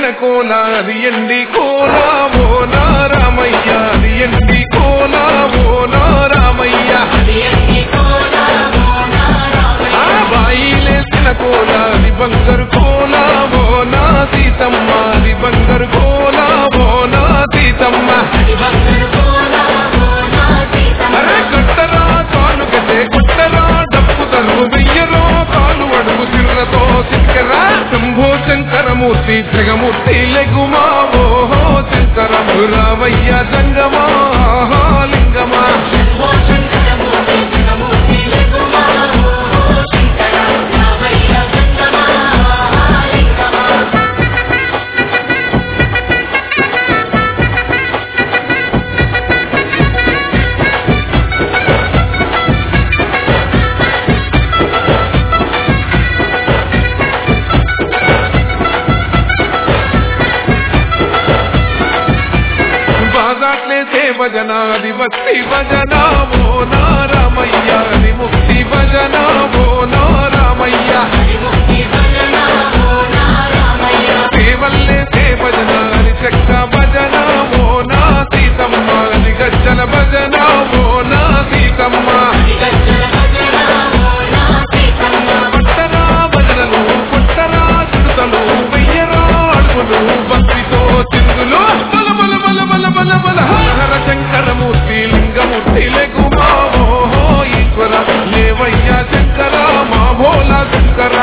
లేసిన కోల అది ఎండి కోల ఓ నా రామయ్య అది ఎండి కోల ఓ నా రామయ్య ఆ బాయి లేసిన కోల అది బంగారు కోల ఓ నా సీతమ్మ అది బంగారు కోల ఓ నా సీతమ్మ అరే కట్టరా కాలు కట్టే కుట్టరా డప్పు తరువు వెయ్యరో కాలు అడుగు తిరులతో సిక్కరా శంభో శంకరమూర్తి జగమూర్తి లెగుమా ఓహో శంకరము రావయ్య జంగమా ఆహా లింగమా బాగాట్లే భజన అది భక్తి భజన ఓ నా రామయ్య అది ముక్తి భజన ఓ నా రామయ్య సేవల్లే సే భజన అది చెక్క భజన ఓ నా సీతమ్మ అది గజ్జల భజన ఓ నా సీతమ్మ పట్టరా భజనలు పుట్టరా చుడతలు వెయ్యరా అడుగులు భక్తితో చిందులు బల బల బల బల బల బల హర శంకరమూర్తి లింగమూర్తి లెగుమా ఓహో ఈశ్వర లేవయ్య శంకర మా భోలా శంకర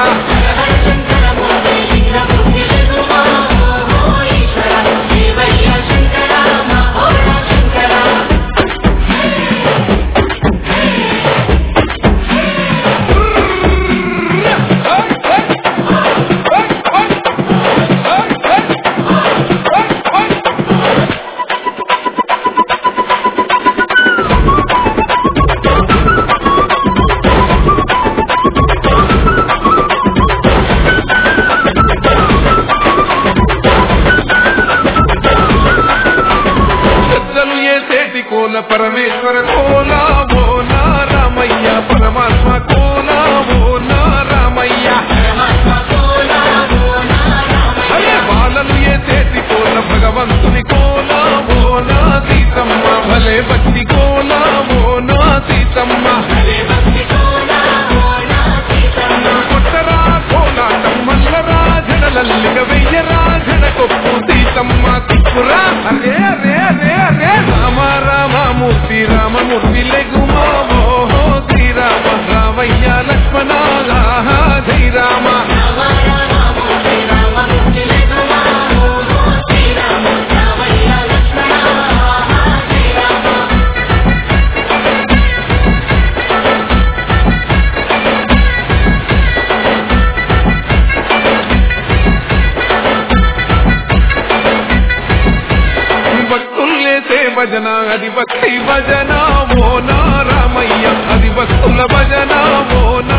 పెద్దలు ఏసేటి కోల పరమేశ్వర కోల ఓ నా రామయ్య పరమాత్మ కోల ఓ నా రామయ్య అరే బాలలు ఏసేటి కోల భగవంతుని కోల ఓ నా సీతమ్మ భలే భక్తి కోల ఓ నా సీతమ్మ కొట్టరా కోలాటం మల్లరా జడలల్లిగ వెయ్యరా జడ కొప్పు సీతమ్మ తిప్పురా అరే అరే అరే అరే రామ రామమూర్తి రామమూర్తి లెగుమా ఓహో శ్రీరామ రామయ్య లక్ష్మణ ఆహా జై రామ భక్తుల్లేసే భజన అది భక్తి భజన ఓ నా రామయ్య అది భక్తుల భజన ఓ